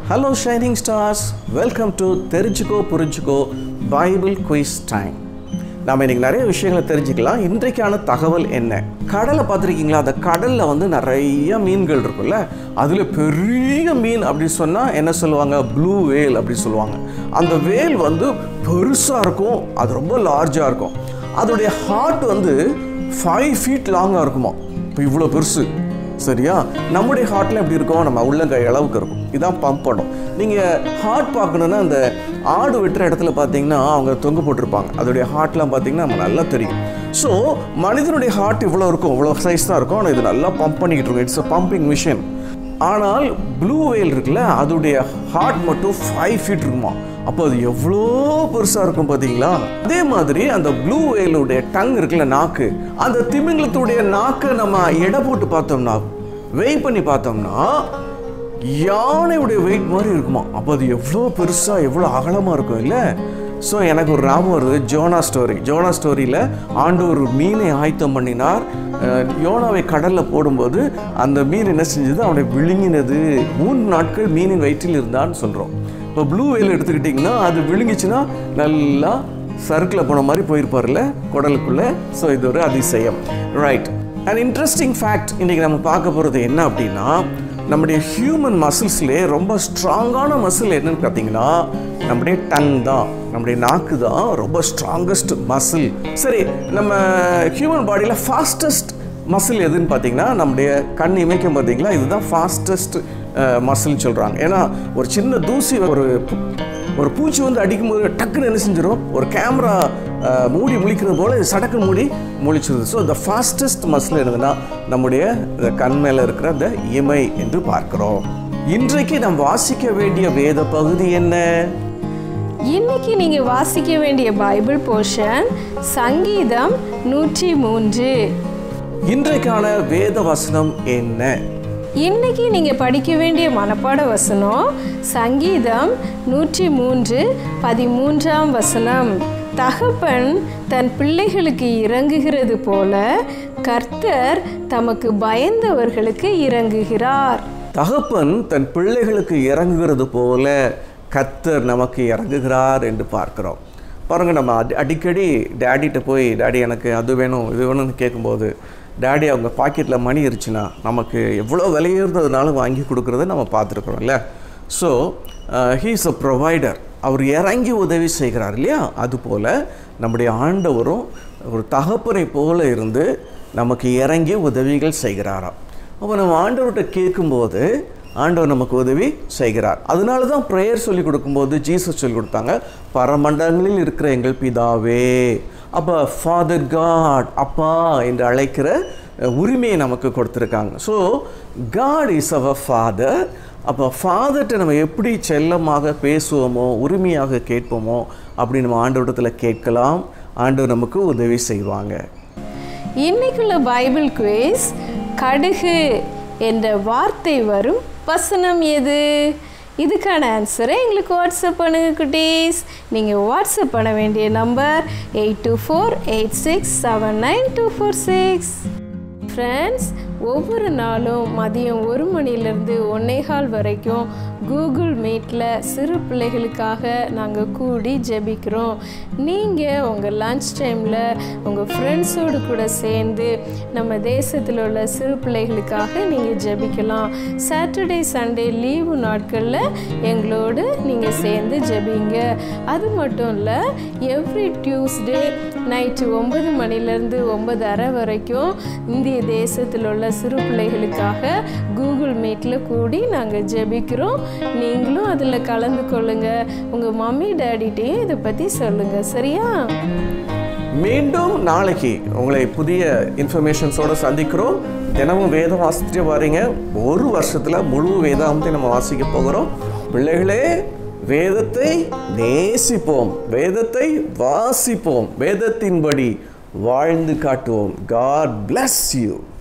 hello shining stars welcome to தெரிஞ்சுக்கோ புரிஞ்சுக்கோ Bible quiz time நாம் இன்னைக்கு நிறைய விஷயங்களை தெரிஞ்சுக்கலாம் இன்றைக்கான தகவல் என்ன கடலை பார்த்துருக்கீங்களா அந்த கடலில் வந்து நிறைய மீன்கள் இருக்குல்ல அதில் பெரிய மீன் அப்படி சொன்னால் என்ன சொல்லுவாங்க ப்ளூ வேல் அப்படி சொல்லுவாங்க அந்த வேல் வந்து பெருசாக இருக்கும் அது ரொம்ப லார்ஜாக இருக்கும் அதோடைய ஹார்ட் வந்து ஃபைவ் ஃபீட் லாங்காக இருக்குமா இப்போ இவ்வளோ பெருசு சரியா நம்முடைய ஹார்ட்ல எப்படி இருக்கும் நம்ம உள்ளங்கை அளவுக்கு இருக்கும் இதான் பம்ப் பண்ணும் நீங்கள் ஹார்ட் பார்க்கணுன்னா அந்த ஆடு வெட்டுற இடத்துல பார்த்தீங்கன்னா அவங்க தொங்க போட்டிருப்பாங்க அதோடைய ஹார்ட்லாம் பார்த்தீங்கன்னா நம்ம நல்லா தெரியும் ஸோ மனிதனுடைய ஹார்ட் இவ்வளோ இருக்கும் இவ்வளோ சைஸ் தான் இருக்கும் ஆனால் இது நல்லா பம்ப் பண்ணிக்கிட்டு இருக்கும் இட்ஸ் அ பம்பிங் மிஷின் ஆனால் ப்ளூ வேல் இருக்குல்ல அதோடைய ஹார்ட் மட்டும் ஃபைவ் ஃபீட் இருக்குமா அப்போ அது எவ்வளோ பெருசாக இருக்கும் பார்த்தீங்களா அதே மாதிரி அந்த ப்ளூ வேலுடைய டங் இருக்குல்ல நாக்கு அந்த திமிங்கலத்துடைய நாக்கை நம்ம எடை போட்டு பார்த்தோம்னா வெயிட் பண்ணி பார்த்தோம்னா யானையுடைய வெயிட் மாதிரி இருக்குமா அப்போ அது எவ்வளோ பெருசாக எவ்வளோ அகலமாக இருக்கும் இல்லை ஸோ எனக்கு ஒரு ஞாபகம் வருது ஜோனா ஸ்டோரி ஜோனா ஸ்டோரியில் ஆண்டவர் மீனை ஆயத்தம் பண்ணினார் அஹ், யோனாவை கடலில் போடும்போது அந்த மீன் என்ன செஞ்சது அவனை விழுங்கினது மூன்று நாட்கள் மீனின் வயிற்றில் இருந்தான்னு சொல்கிறோம் இப்போ ப்ளூ வேல் எடுத்துக்கிட்டிங்கன்னா அது விழுங்கிச்சுன்னா நல்லா சர்க்கில் போன மாதிரி போயிருப்பார்ல குடலுக்குள்ளே ஸோ இது ஒரு அதிசயம் ரைட் அண்ட் இன்ட்ரெஸ்டிங் ஃபேக்ட் இன்றைக்கி நம்ம பார்க்க போகிறது என்ன அப்படின்னா நம்முடைய ஹியூமன் மசில்ஸ்லேயே ரொம்ப ஸ்ட்ராங்கான மசில் என்னன்னு பார்த்தீங்கன்னா நம்முடைய டங் தான் நம்முடைய நாக்கு தான் ரொம்ப ஸ்ட்ராங்கஸ்ட் மசில் சரி நம்ம ஹியூமன் பாடியில் ஃபாஸ்டஸ்ட் மசில் எதுன்னு பார்த்தீங்கன்னா நம்முடைய கண் இமைக்கும் பார்த்தீங்களா இதுதான் ஃபாஸ்டஸ்ட் மசில்னு சொல்கிறாங்க ஏன்னா ஒரு சின்ன தூசி ஒரு பூ- ஒரு பூச்சி வந்து அடிக்கும்போது டக்குன்னு என்ன செஞ்சிடும் ஒரு கேமரா மூடி முழிக்கிறது போல இது சடக்கு மூடி முழிச்சிருது ஸோ த ஃபாஸ்டஸ்ட் மசில் என்னதுன்னா நம்முடைய இந்த கண் மேலே இருக்கிற இந்த இமை என்று பார்க்கிறோம் இன்றைக்கு நாம் வாசிக்க வேண்டிய வேத பகுதி என்ன இன்னைக்கு நீங்க வாசிக்க வேண்டிய பைபிள் போர்ஷன் சங்கீதம் நூற்றி மூன்று இன்றைக்கான வேத வசனம் என்ன இன்னைக்கு நீங்க படிக்க வேண்டிய மனப்பாட வசனம் சங்கீதம் நூற்றி மூன்று பதிமூன்றாம் வசனம் தகப்பன் தன் பிள்ளைகளுக்கு இறங்குகிறது போல கர்த்தர் தமக்கு பயந்தவர்களுக்கு இறங்குகிறார் தகப்பன் தன் பிள்ளைகளுக்கு இறங்குகிறது போல கத்தர் நமக்கு இறங்குகிறார் என்று பார்க்கிறோம் பாருங்க நம்ம அடி- அடிக்கடி டேடிகிட்ட போய் டேடி எனக்கு அது வேணும் இது வேணும்னு கேட்கும்போது டேடி அவங்க பாக்கெட்டில் மணி இருந்துச்சுன்னா நமக்கு எவ்வளோ விலையுறதுனாலும் வாங்கி கொடுக்குறத நம்ம பார்த்துருக்குறோம்ல ஸோ ஹீஸ் அ ப்ரொவைடர் அவர் இறங்கி உதவி செய்கிறார் இல்லையா அதுபோல் நம்முடைய ஆண்டவரும் ஒரு தகப்பனை போல இருந்து நமக்கு இறங்கி உதவிகள் செய்கிறாராம் அப்போ நம்ம ஆண்டவர்கிட்ட கேட்கும்போது ஆண்டவர் நமக்கு உதவி செய்கிறார் அதனால தான் ப்ரேயர் சொல்லி கொடுக்கும்போது ஜீசஸ் சொல்லி கொடுத்தாங்க பரமண்டலங்களில் இருக்கிற எங்கள் பிதாவே அப்போ ஃபாதர் காட் அப்பா என்று அழைக்கிற அஹ், உரிமையை நமக்கு கொடுத்துருக்காங்க ஸோ காட் இஸ் அவர் ஃபாதர் அப்போ ஃபாதர்கிட்ட நம்ம எப்படி செல்லமாக பேசுவோமோ உரிமையாக கேட்போமோ அப்படி நம்ம ஆண்டவரிடத்தில் கேட்கலாம் ஆண்டவர் நமக்கு உதவி செய்வாங்க இன்னைக்குள்ள பைபிள் குவிஸ் கடுகு என்ற வார்த்தை வரும் வசனம் எது இதுக்கான ஆன்சரை எங்களுக்கு வாட்ஸ்அப் பண்ணுங்க குட்டீஸ் நீங்கள் வாட்ஸ்அப் பண்ண வேண்டிய number eight two four eight six seven nine two four six friends ஒவ்வொரு நாளும் மதியம் ஒரு மணிலேருந்து ஒன்னேகால் வரைக்கும் கூகுள் மீட்டில் சிறு பிள்ளைகளுக்காக நாங்கள் கூடி ஜெபிக்கிறோம் நீங்கள் உங்கள் லன்ச் டைமில் உங்கள் ஃப்ரெண்ட்ஸோடு கூட சேர்ந்து நம்ம தேசத்தில் உள்ள சிறு பிள்ளைகளுக்காக நீங்கள் ஜெபிக்கலாம் சாட்டர்டே சண்டே லீவு நாட்களில் எங்களோடு நீங்கள் சேர்ந்து ஜெபிங்க அது மட்டும் இல்லை எவ்ரி டியூஸ்டே நைட்டு ஒன்பது மணிலேருந்து ஒன்பது அரை வரைக்கும் இந்திய தேசத்தில் உள்ள சிறு பிள்ளைகளுக்காக கூகுள் மீட்டில் கூடி நாங்கள் ஜெபிக்கிறோம் நீங்களும் அதில் கலந்து கொள்ளுங்க உங்கள் மம்மி டேடிட்டையும் இதை பற்றி சொல்லுங்கள் சரியா மீண்டும் நாளைக்கு உங்களை புதிய இன்ஃபர்மேஷன்ஸோட சந்திக்கிறோம் தினமும் வேதம் வாசிச்சுட்டு வரீங்க ஒரு வருஷத்துல முழு வேதாந்தத்தை நம்ம வாசிக்க போகிறோம் பிள்ளைகளே வேதத்தை நேசிப்போம் வேதத்தை வாசிப்போம் வேதத்தின்படி வாழ்ந்து காட்டுவோம் காட் bless யூ